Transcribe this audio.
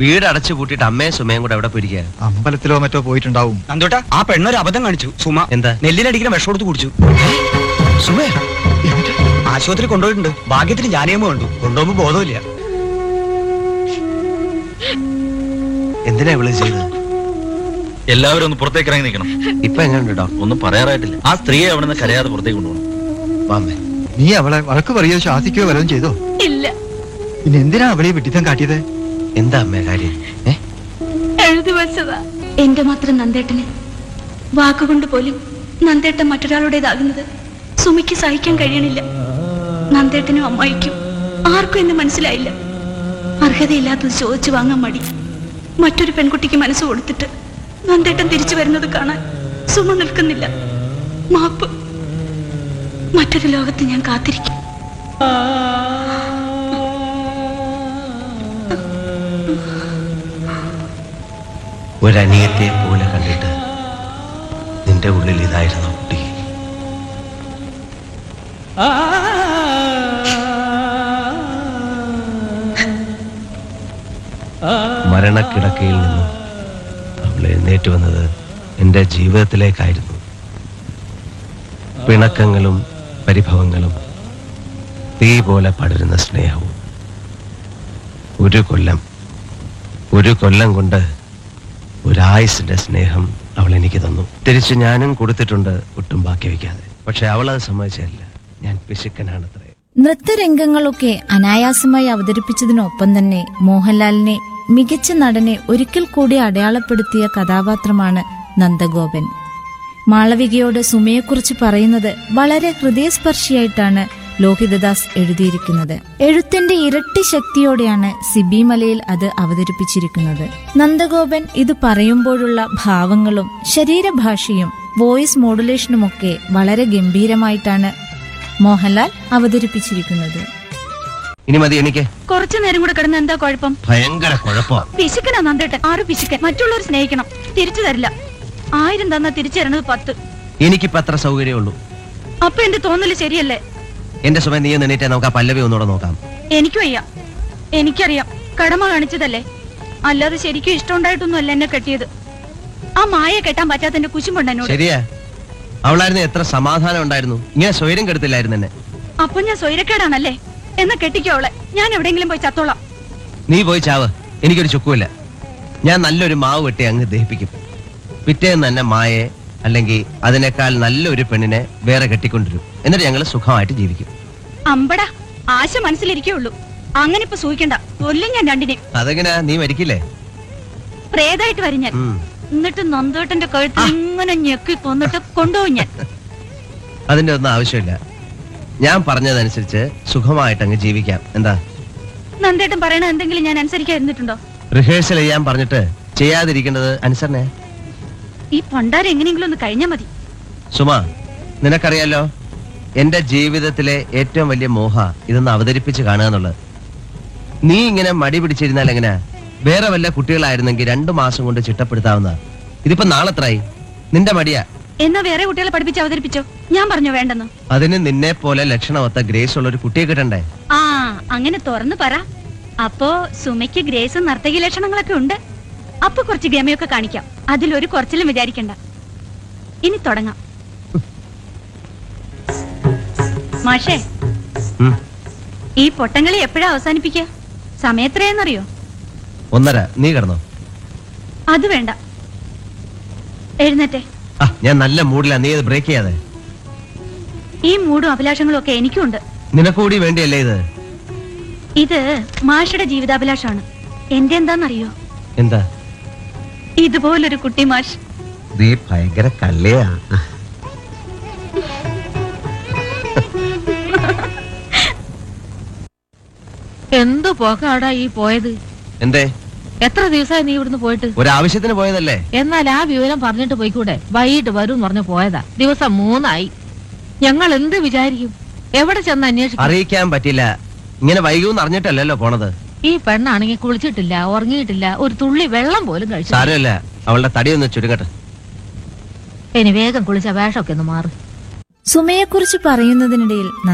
വീട് അടച്ചു പൂട്ടിയിട്ട് അമ്മയും സുമയും കൂടെ എവിടെ പോയിരിക്കുക അമ്പലത്തിലോ മറ്റോ പോയിട്ടുണ്ടാവും നന്ദോട്ടാ ആ പെണ്ണൊരു അബദ്ധം കാണിച്ചു സുമ എന്താ? നെല്ലിനടിക്കുന്ന വിഷം കൊടുത്ത് കുടിച്ചു സുമേ ആശുപത്രി കൊണ്ടുപോയിട്ടുണ്ട് ഭാഗ്യത്തിന് ജാനിയമ്മ കണ്ടു കൊണ്ടുപോകുമ്പോ ബോധമില്ല എന്തിനാ ഇവള് ചെയ്തത് എല്ലാവരും ഒന്ന് പുറത്തേക്ക് ഇറങ്ങി നിൽക്കണം ഇപ്പൊ എങ്ങനെയുണ്ട് ഡോക്ടർ ഒന്നും പറയാറായിട്ടില്ല ആ സ്ത്രീയെ അവിടെ നിന്ന് കരയാതെ പുറത്തേക്ക് കൊണ്ടുപോകണം വാമ്മേ നീ അവളെ വഴക്ക് പറയോ ശാസിക്കുകയോ വല്ലതും ചെയ്തോ ഇല്ല പിന്നെ എന്തിനാ അവളെ ഈ വിഡിത്തം കാട്ടിയത് എന്താ അമ്മേ കാര്യം ഏ എഴുതി വെച്ചതാ എന്റെ മാത്രം നന്ദേട്ടന് വാക്കുകൊണ്ട് പോലും നന്ദേട്ടൻ മറ്റൊരാളുടേതാകുന്നത് സുമിക്ക് സഹിക്കാൻ കഴിയണില്ല നന്ദേട്ടനും അമ്മായിക്കും ആർക്കും എന്നെ മനസ്സിലായില്ല അർഹതയില്ലാത്തത് ചോദിച്ചു വാങ്ങാൻ മടി മറ്റൊരു പെൺകുട്ടിക്ക് മനസ്സ് കൊടുത്തിട്ട് നന്ദേട്ടൻ തിരിച്ചു വരുന്നത് കാണാൻ സുമ നിൽക്കുന്നില്ല മാപ്പ് മറ്റൊരു ലോകത്ത് ഞാൻ കാത്തിരിക്കും ഒരനിയത്തെ പോലെ കണ്ടിട്ട് നിന്റെ ഉള്ളിൽ ഇതായിരുന്നു കുട്ടി മരണക്കിടക്കയിൽ നിന്നും അവൾ എഴുന്നേറ്റ് വന്നത് എൻ്റെ ജീവിതത്തിലേക്കായിരുന്നു പിണക്കങ്ങളും പരിഭവങ്ങളും തീ പോലെ പടരുന്ന സ്നേഹവും ഒരു കൊല്ലം ഒരു കൊല്ലം കൊണ്ട് ഒരായുസിന്റെ സ്നേഹം അവൾ എനിക്ക് തന്നു തിരിച്ചു ഞാനും കൊടുത്തിട്ടുണ്ട് ഒട്ടും ബാക്കി വയ്ക്കാതെ പക്ഷെ അവൾ അത് സമ്മതിച്ചല്ല ഞാൻ പിശുക്കനാണത്രേ നൃത്തരംഗങ്ങളൊക്കെ അനായാസമായി അവതരിപ്പിച്ചതിനൊപ്പം തന്നെ മോഹൻലാലിനെ മികച്ച നടനെ ഒരിക്കൽ കൂടി അടയാളപ്പെടുത്തിയ കഥാപാത്രമാണ് നന്ദഗോപൻ മാളവികയോട് സുമയെക്കുറിച്ച് പറയുന്നത് വളരെ ഹൃദയസ്പർശിയായിട്ടാണ് ലോഹിതദാസ് എഴുതിയിരിക്കുന്നത് എഴുത്തിന്റെ ഇരട്ടി ശക്തിയോടെയാണ് സിബി മലയിൽ അത് അവതരിപ്പിച്ചിരിക്കുന്നത് നന്ദഗോപൻ ഇത് പറയുമ്പോഴുള്ള ഭാവങ്ങളും ശരീരഭാഷയും വോയിസ് മോഡുലേഷനുമൊക്കെ വളരെ ഗംഭീരമായിട്ടാണ് മോഹൻലാൽ അവതരിപ്പിച്ചിരിക്കുന്നത് ഇനി മതി എനിക്ക് കുറച്ചു നേരം കൂടെ കിടന്ന് എന്താ കുഴപ്പം ഭയങ്കര കുഴപ്പം പിശുക്കനാ നന്ദേട്ടൻ ആറ് പിശുക്കൻ മറ്റുള്ളവർ സ്നേഹിക്കണം തിരിച്ചു തരില്ല ആയിരം തന്നാ തിരിച്ചു തരണത് പത്ത് എനിക്കിപ്പോ അത്ര സൗകര്യമുള്ളൂ അപ്പൊ എന്റെ തോന്നല് ശരിയല്ലേ എന്റെ സമയം നീ ഒന്ന് എണീറ്റാ നമുക്ക് ആ പല്ലവി ഒന്നുകൂടെ നോക്കാം എനിക്കും വയ്യ എനിക്കറിയാം കടമ കാണിച്ചതല്ലേ അല്ലാതെ ശരിക്കും ഇഷ്ടമുണ്ടായിട്ടൊന്നും അല്ല എന്നെ കെട്ടിയത് ആ മായ കെട്ടാൻ പറ്റാത്തന്റെ കുശുമ്പുണ്ട് എന്നോട് ശരിയാ അവളായിരുന്നു എത്ര സമാധാനം ഉണ്ടായിരുന്നു ഇങ്ങനെ സ്വൈര്യം കെടുത്തില്ലായിരുന്നു എന്നെ അപ്പൊ ഞാൻ സ്വൈരക്കേടാണല്ലേ എന്നാ കെട്ടിക്കോ അവളെ ഞാൻ എവിടെയെങ്കിലും പോയി ചത്തോളാം നീ പോയി ചാവ് എനിക്കൊരു ചുക്കുമില്ല ഞാൻ നല്ലൊരു മാവ് വെട്ടി അങ്ങ് ദഹിപ്പിക്കും പിറ്റേന്ന് തന്നെ മായെ അല്ലെങ്കിൽ അതിനേക്കാൾ നല്ലൊരു പെണ്ണിനെ വേറെ കെട്ടിക്കൊണ്ടിരും എന്നിട്ട് ഞങ്ങൾ സുഖമായിട്ട് ജീവിക്കും അമ്പടാ ആശ മനസ്സിലിരിക്കുള്ളൂ അങ്ങനെ ഇപ്പൊ സൂഹിക്കണ്ട കൊല്ലും ഞാൻ രണ്ടിനെയും അതെങ്ങനെയാ നീ മരിക്കില്ലേ പ്രേതായിട്ട് വരും ഞാൻ ഉം. എന്നിട്ട് നന്ദേട്ടന്റെ കഴുത്തിൽ ഇങ്ങനെ ഞെക്കി കൊന്നിട്ട് കൊണ്ടുപോകും ഞാൻ അതിന്റെ ഒന്നും ആവശ്യമില്ല ഞാൻ പറഞ്ഞതനുസരിച്ച് സുഖമായിട്ട് അങ്ങ് ജീവിക്കാം എന്താ നന്ദേട്ടൻ പറയണ എന്തെങ്കിലും ഞാൻ അനുസരിക്കാതിരുന്നിട്ടുണ്ടോ റിഹേഴ്സൽ ചെയ്യാൻ പറഞ്ഞിട്ട് ചെയ്യാതിരിക്കേണ്ടത് അനുസരണേ ഈ പണ്ടാരം എങ്ങനെയെങ്കിലും ഒന്ന് കഴിഞ്ഞാ മതി സുമ നിനക്കറിയാലോ എന്റെ ജീവിതത്തിലെ ഏറ്റവും വലിയ മോഹ ഇതൊന്ന് അവതരിപ്പിച്ച് കാണുക എന്നുള്ളത് നീ ഇങ്ങനെ മടി പിടിച്ചിരുന്നാൽ എങ്ങനെ വേറെ വല്ല കുട്ടികളായിരുന്നെങ്കിൽ രണ്ടു മാസം കൊണ്ട് ചിട്ടപ്പെടുത്താവുന്ന ഇതിപ്പോ നാളെത്രായി നിന്റെ മടിയാ എന്നാ വേറെ കുട്ടികളെ പഠിപ്പിച്ച് അവതരിപ്പിച്ചോ ഞാൻ പറഞ്ഞു വേണ്ടെന്ന് അതിന് നിന്നെ പോലെ ലക്ഷണമൊത്ത ഗ്രേസ് ഉള്ള ഒരു കുട്ടിയെ കിട്ടണ്ടേ ആ അങ്ങനെ തുറന്നു പറ അപ്പോ സുമയ്ക്ക് ഗ്രേസ് നർത്തകി ലക്ഷണങ്ങളൊക്കെ ഉണ്ട് അപ്പൊ കുറച്ച് ഗമയൊക്കെ കാണിക്കാം അതിലൊരു കുറച്ചിലും വിചാരിക്കണ്ട ഇനി തുടങ്ങാം മാഷേ ഉം. ഈ പൊട്ടങ്ങളി എപ്പോഴാ അവസാനിപ്പിക്കുക സമയത്രയെന്നറിയോ ഒന്നര നീ കിടന്നോ അത് വേണ്ട എഴുന്നേറ്റെ ആ ഞാൻ നല്ല മൂഡിലാ നീ ഇത് ബ്രേക്ക് ചെയ്യാതെ ഈ മൂടും അഭിലാഷങ്ങളും ഒക്കെ എനിക്കുണ്ട് നിനക്കൂടി വേണ്ടിയല്ലേ ഇത് ഇത് മാഷയുടെ ജീവിതാഭിലാഷാണ് എന്റെ എന്താന്നറിയോ എന്താ ഇതുപോലൊരു കുട്ടി മാഷ് നീ ഭയങ്കര കള്ളിയാ എന്ത് പോക്കാടാ ഈ പോയത് എന്തേ എത്ര ദിവസമായി നീ ഇവിടുന്ന് പോയിട്ട് ഒരാവശ്യത്തിന് പോയതല്ലേ എന്നാൽ ആ വിവരം പറഞ്ഞിട്ട് പോയിക്കൂടെ വൈകിട്ട് വരും എന്ന് പറഞ്ഞ് പോയതാ ദിവസം മൂന്നായി ഞങ്ങൾ എന്ത് വിചാരിക്കും എവിടെ ചെന്ന് അന്വേഷിക്കും അറിയിക്കാൻ പറ്റില്ല ഇങ്ങനെ വൈകുമെന്ന് അറിഞ്ഞിട്ടല്ലല്ലോ പോണത് ഈ പെണ്ണാണെങ്കിൽ കുളിച്ചിട്ടില്ല ഉറങ്ങിയിട്ടില്ല ഒരു തുള്ളി വെള്ളം പോലും കഴിച്ചു സാരമില്ല അവളുടെ തടി ഒന്ന് ചുരുങ്ങട്ടെ ഇനി വേഗം കുളിച്ച വേഷമൊക്കെ ഒന്ന് മാറി സുമയെക്കുറിച്ച് പറയുന്നതിനിടയിൽ